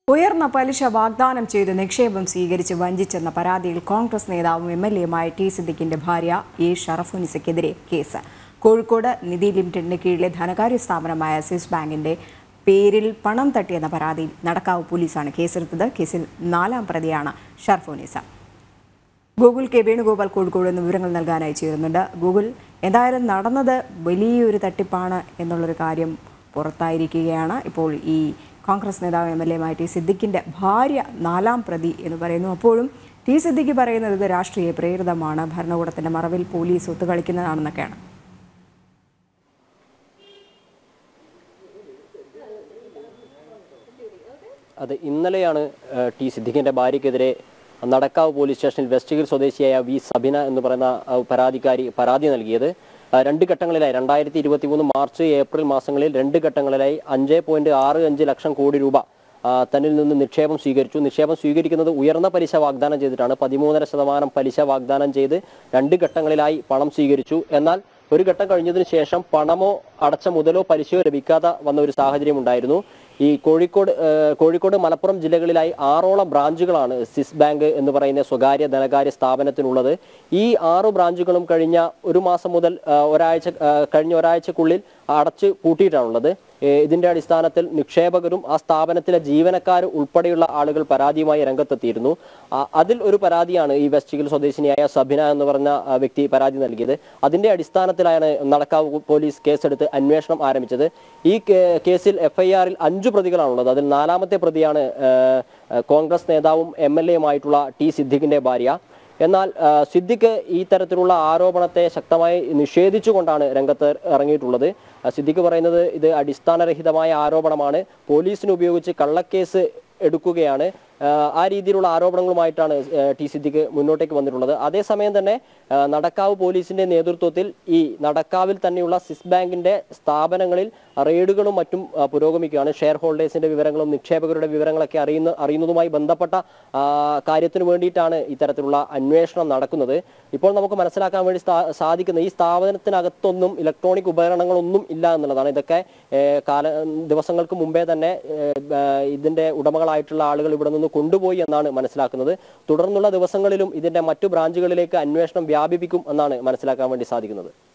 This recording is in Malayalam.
ഉയർന്ന പലിശ വാഗ്ദാനം ചെയ്ത് നിക്ഷേപം സ്വീകരിച്ച് വഞ്ചിച്ചെന്ന പരാതിയിൽ കോൺഗ്രസ് നേതാവും എം എൽ എയുമായ ടി സിദ്ദിഖിന്റെ ഭാര്യ എ ഷറഫുനിസയ്ക്കെതിരെ കേസ് കോഴിക്കോട് നിധി ലിമിറ്റഡിന് കീഴിലെ ധനകാര്യ സ്ഥാപനമായ സ്വിസ് ബാങ്കിന്റെ പേരിൽ പണം തട്ടിയെന്ന പരാതിയിൽ നടക്കാവ് പോലീസാണ് കേസെടുത്തത് കേസിൽ നാലാം പ്രതിയാണ് ഷർഫുനിസ ഗൂഗിൾ കെ വേണുഗോപാൽ കോഴിക്കോട് നിന്ന് വിവരങ്ങൾ നൽകാനായി ചേരുന്നുണ്ട് ഗൂഗിൾ എന്തായാലും നടന്നത് വലിയൊരു തട്ടിപ്പാണ് എന്നുള്ളൊരു കാര്യം പുറത്തായിരിക്കുകയാണ് ഇപ്പോൾ ഈ കോൺഗ്രസ് നേതാവ് എം എൽ എമായ ടി സിദ്ദിഖിൻ്റെ ഭാര്യ നാലാം പ്രതി എന്ന് പറയുന്നു അപ്പോഴും ടി സിദ്ദിഖ് പറയുന്നത് ഇത് രാഷ്ട്രീയ പ്രേരിതമാണ് ഭരണകൂടത്തിൻ്റെ മറവിൽ പോലീസ് ഒത്തുകളിക്കുന്നതാണെന്നൊക്കെയാണ് അത് ഇന്നലെയാണ് ഏഹ്, ടി സിദ്ദിഖിന്റെ ഭാര്യയ്ക്കെതിരെ നടക്കാവ് പോലീസ് സ്റ്റേഷനിൽ വെസ്റ്റ് ഹിൽ സ്വദേശിയായ വി സബിന എന്ന് പറയുന്ന ആ, പരാതിക്കാരി പരാതി നൽകിയത് ആ, രണ്ട് ഘട്ടങ്ങളിലായി രണ്ടായിരത്തി ഇരുപത്തി മൂന്ന് മാർച്ച് ഏപ്രിൽ മാസങ്ങളിൽ രണ്ട് ഘട്ടങ്ങളിലായി അഞ്ച് പോയിന്റ് ആറ് അഞ്ച് ലക്ഷം കോടി രൂപ ആ, തന്നിൽ നിന്ന് നിക്ഷേപം സ്വീകരിച്ചു നിക്ഷേപം സ്വീകരിക്കുന്നത് ഉയർന്ന പലിശ വാഗ്ദാനം ചെയ്തിട്ടാണ് പതിമൂന്നര ശതമാനം പലിശ വാഗ്ദാനം ചെയ്ത് രണ്ട് ഘട്ടങ്ങളിലായി പണം സ്വീകരിച്ചു എന്നാൽ ഒരു ഘട്ടം കഴിഞ്ഞതിന് ശേഷം പണമോ അടച്ച മുതലോ പലിശയോ ലഭിക്കാതെ വന്ന ഒരു സാഹചര്യം ഉണ്ടായിരുന്നു ഈ കോഴിക്കോട് ഏഹ്, കോഴിക്കോട് മലപ്പുറം ജില്ലകളിലായി ആറോളം ബ്രാഞ്ചുകളാണ് സിസ് ബാങ്ക് എന്ന് പറയുന്ന സ്വകാര്യ ധനകാര്യ സ്ഥാപനത്തിനുള്ളത് ഈ ആറ് ബ്രാഞ്ചുകളും കഴിഞ്ഞ ഒരു മാസം മുതൽ ആ, ഒരാഴ്ച ആ, കഴിഞ്ഞ ഒരാഴ്ചക്കുള്ളിൽ അടച്ച് പൂട്ടിയിട്ടാണുള്ളത് ഏഹ്, ഇതിന്റെ അടിസ്ഥാനത്തിൽ നിക്ഷേപകരും ആ സ്ഥാപനത്തിലെ ജീവനക്കാർ ഉൾപ്പെടെയുള്ള ആളുകൾ പരാതിയുമായി രംഗത്തെത്തിയിരുന്നു ആ, അതിൽ ഒരു പരാതിയാണ് ഈ വെസ്റ്റ് ഹിൽ സ്വദേശിനിയായ സബിന എന്ന് പറഞ്ഞ ആ, വ്യക്തി പരാതി നൽകിയത് അതിന്റെ അടിസ്ഥാനത്തിലാണ് നടക്കാവ് പോലീസ് കേസെടുത്ത് അന്വേഷണം ആരംഭിച്ചത് ഈ കേ- കേസിൽ എഫ്ഐആറിൽ അഞ്ചു പ്രതികളാണുള്ളത് അതിൽ നാലാമത്തെ പ്രതിയാണ് ഏഹ്, ഏഹ്, കോൺഗ്രസ് നേതാവും എം എൽ എയുമായിട്ടുള്ള ടി സിദ്ദിഖിന്റെ ഭാര്യ എന്നാൽ ആ, സിദ്ദിഖ് ഈ തരത്തിലുള്ള ആരോപണത്തെ ശക്തമായി നിഷേധിച്ചുകൊണ്ടാണ് രംഗത്ത് ഇറങ്ങിയിട്ടുള്ളത് ആ, സിദ്ദിഖ് പറയുന്നത് ഇത് അടിസ്ഥാനരഹിതമായ ആരോപണമാണ് പോലീസിനെ ഉപയോഗിച്ച് കള്ളക്കേസ് എടുക്കുകയാണ് ആ, ആ രീതിയിലുള്ള ആരോപണങ്ങളുമായിട്ടാണ് ആ, ടി സിദ്ദിഖ് മുന്നോട്ടേക്ക് വന്നിട്ടുള്ളത് അതേസമയം തന്നെ ആ, നടക്കാവ് പോലീസിന്റെ നേതൃത്വത്തിൽ ഈ നടക്കാവിൽ തന്നെയുള്ള സിസ് ബാങ്കിന്റെ സ്ഥാപനങ്ങളിൽ റെയ്ഡുകളും മറ്റും ആ, പുരോഗമിക്കുകയാണ് ഷെയർ ഹോൾഡേഴ്സിന്റെ വിവരങ്ങളും നിക്ഷേപകരുടെ വിവരങ്ങളൊക്കെ അറിയുന്ന അറിയുന്നതുമായി ബന്ധപ്പെട്ട ആ, കാര്യത്തിന് വേണ്ടിയിട്ടാണ് ഇത്തരത്തിലുള്ള അന്വേഷണം നടക്കുന്നത് ഇപ്പോൾ നമുക്ക് മനസ്സിലാക്കാൻ വേണ്ടി സ്ഥാ- സാധിക്കുന്ന ഈ സ്ഥാപനത്തിനകത്തൊന്നും ഇലക്ട്രോണിക് ഉപകരണങ്ങളൊന്നും ഇല്ല എന്നുള്ളതാണ് ഇതൊക്കെ ഏഹ്, കാല ദിവസങ്ങൾക്ക് മുമ്പേ തന്നെ ഏഹ്, ആ, ഇതിന്റെ ഉടമകളായിട്ടുള്ള ആളുകൾ ഇവിടെ നിന്ന് കൊണ്ടുപോയി എന്നാണ് മനസ്സിലാക്കുന്നത് തുടർന്നുള്ള ദിവസങ്ങളിലും ഇതിന്റെ മറ്റു ബ്രാഞ്ചുകളിലേക്ക് അന്വേഷണം വ്യാപിപ്പിക്കും എന്നാണ് മനസ്സിലാക്കാൻ വേണ്ടി സാധിക്കുന്നത്